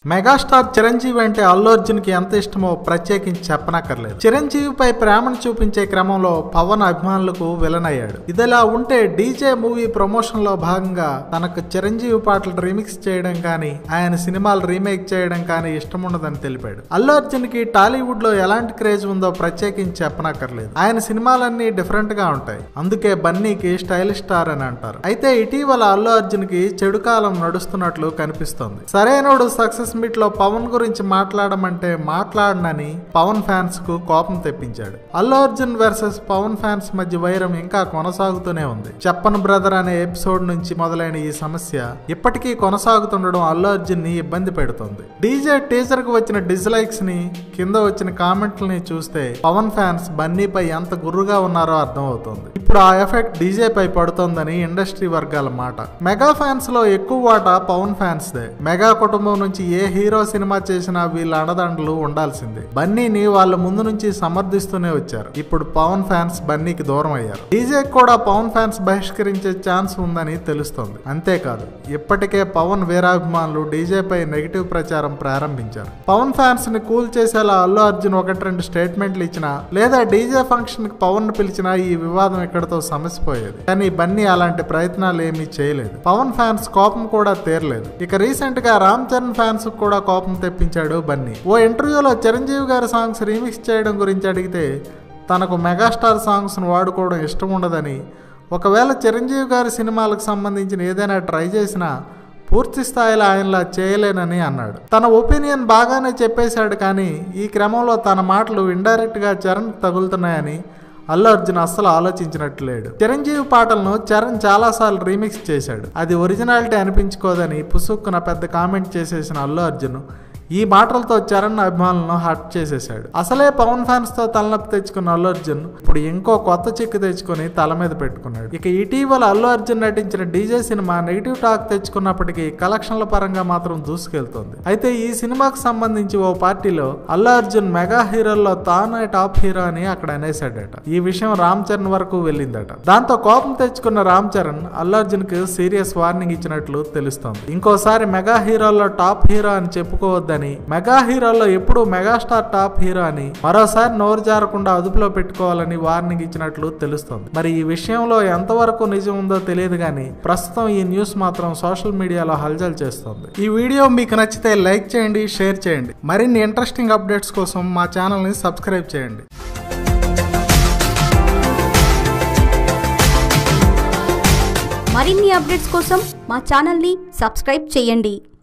megastar Chiranjeevi అంటే అల్లు అర్జున్ కి ఎంత ఇష్టమో ప్రత్యేకించి చెప్పనక్కర్లేదు చిరంజీవిపై ప్రేమను చూపించే క్రమంలో పవన్ అభిమానులకు విలన్ అయ్యాడు ఇదిలా ఉంటే డీజే మూవీ ప్రమోషన్ లో భాగంగా తనకు చిరంజీవి పాటలు రీమిక్స్ చేయడం కానీ ఆయన సినిమాలు రీమేక్ చేయడం కానీ ఇష్టం ఉండదని తెలిపాడు అల్లు అర్జున్ కి టాలీవుడ్ లో ఎలాంటి క్రేజ్ ఉందో ప్రత్యేకించి చెప్పనక్కర్లేదు ఆయన సినిమాలన్నీ డిఫరెంట్ గా ఉంటాయి అందుకే బన్నీకి స్టైలిష్ స్టార్ అని అంటారు అయితే ఇటీవల అల్లు అర్జున్ కి చెడు కాలం నడుస్తున్నట్లు కనిపిస్తోంది సరైనోడు సక్సెస్ మీట్ లో పవన్ గురించి మాట్లాడమంటే మాట్లాడనని పవన్ ఫ్యాన్స్ కు కోపం తెప్పించాడు అల్లు అర్జున్ వర్సెస్ పవన్ ఫ్యాన్స్ మధ్య వైరం ఇంకా కొనసాగుతూనే ఉంది చెప్పన్ బ్రదర్ అనే ఎపిసోడ్ నుంచి మొదలైన ఈ సమస్య ఇప్పటికీ కొనసాగుతుండడం అల్లు అర్జున్ ని ఇబ్బంది పెడుతోంది డీజే టీజర్ కు వచ్చిన డిస్లైక్స్ ని కింద వచ్చిన కామెంట్లని చూస్తే పవన్ ఫ్యాన్స్ బన్నీపై ఎంత గుర్రుగా ఉన్నారో అర్థమవుతోంది ఇప్పుడు ఆ ఎఫెక్ట్ డీజే పై పడుతోందని ఇండస్ట్రీ వర్గాల మాట మెగా ఫ్యాన్స్ లో ఎక్కువ వాటా పవన్ ఫ్యాన్స్ దే మెగా కుటుంబం నుంచి ఏ హీరో సినిమా చేసినా వీళ్ళ అండదండలు ఉండాల్సిందే బన్నీని వాళ్ళ ముందు నుంచి సమర్థిస్తూనే వచ్చారు ఇప్పుడు పవన్ ఫ్యాన్స్ బన్నీకి దూరం అయ్యారు డీజే కూడా పవన్ ఫ్యాన్స్ బహిష్కరించే ఛాన్స్ ఉందని తెలుస్తోంది అంతేకాదు ఇప్పటికే పవన్ వీరాభిమానులు డీజే పై నెగిటివ్ ప్రచారం ప్రారంభించారు పవన్ ఫ్యాన్స్ ని కూల్ చేసేలా అల్లు అర్జున్ ఒకటి రెండు స్టేట్మెంట్లు ఇచ్చినా లేదా డీజే ఫంక్షన్ కి పవన్ ను పిలిచినా ఈ వివాదం ఇక్కడతో సమసిపోయేది కానీ బన్నీ అలాంటి ప్రయత్నాలు ఏమీ చేయలేదు పవన్ ఫ్యాన్స్ కోపం కూడా తీరలేదు ఇక రీసెంట్ గా రామ్ చరణ్ ఫ్యాన్స్ కూడా కోపం తెప్పించాడు బన్నీ ఓ ఇంటర్వ్యూలో చిరంజీవి గారి సాంగ్స్ రీమిక్స్ చేయడం గురించి అడిగితే తనకు మెగాస్టార్ సాంగ్స్ ను వాడుకోవడం ఇష్టం ఉండదని ఒకవేళ చిరంజీవి గారి సినిమాలకు సంబంధించిన ఏదైనా ట్రై చేసినా పూర్తి స్థాయిలో ఆయనలా చేయలేనని అన్నాడు తన ఒపీనియన్ బాగానే చెప్పేశాడు కానీ ఈ క్రమంలో తన మాటలు ఇండైరెక్ట్ గా చరణ్ తగులుతున్నాయని అల్లు అర్జున్ అస్సలు ఆలోచించినట్టు లేడు చిరంజీవి పాటలను చరణ్ చాలాసార్లు రీమిక్స్ చేశాడు అది ఒరిజినాలిటీ అనిపించుకోదని పుసుక్కున పెద్ద కామెంట్ చేసేసిన అల్లు అర్జున్ ఈ మాటలతో చరణ్ అభిమానులను హర్ట్ చేసేశాడు అసలే పవన్ ఫ్యాన్స్ తో తలనొప్పి తెచ్చుకున్న అల్లు అర్జున్ ఇప్పుడు ఇంకో కొత్త చిక్కు తెచ్చుకొని తల మీద పెట్టుకున్నాడు ఇక ఇటీవల అల్లు అర్జున్ నటించిన డీజే సినిమా నెగిటివ్ టాక్ తెచ్చుకున్నప్పటికీ కలెక్షన్ల పరంగా మాత్రం దూసుకెళ్తోంది అయితే ఈ సినిమాకు సంబంధించి ఓ పార్టీలో అల్లు అర్జున్ మెగా హీరోల్లో తానే టాప్ హీరో అని అక్కడ అనేసాడట ఈ విషయం రామ్ చరణ్ వరకు వెళ్ళిందట దాంతో కోపం తెచ్చుకున్న రామ్ చరణ్ అల్లు అర్జున్ కి సీరియస్ వార్నింగ్ ఇచ్చినట్లు తెలుస్తోంది ఇంకోసారి మెగా హీరోల్లో టాప్ హీరో అని చెప్పుకోవద్దని మెగా హీరోల్లో ఎప్పుడు మెగాస్టార్ టాప్ హీరో అని మరోసారి నోరు జారకుండా అదుపులో పెట్టుకోవాలని వార్నింగ్ ఇచ్చినట్లు తెలుస్తోంది మరి ఈ విషయంలో ఎంతవరకు నిజం ఉందో తెలియదు కానీ ప్రస్తుతం ఈ న్యూస్ మాత్రం సోషల్ మీడియాలో హల్చల్ చేస్తోంది ఈ వీడియో మీకు నచ్చితే లైక్ చేయండి షేర్ చేయండి మరిన్ని ఇంట్రెస్టింగ్ అప్డేట్స్ కోసం మా ఛానల్ని సబ్స్క్రైబ్ చేయండి మరిన్ని అప్డేట్స్ కోసం మా ఛానల్ని సబ్స్క్రైబ్ చేయండి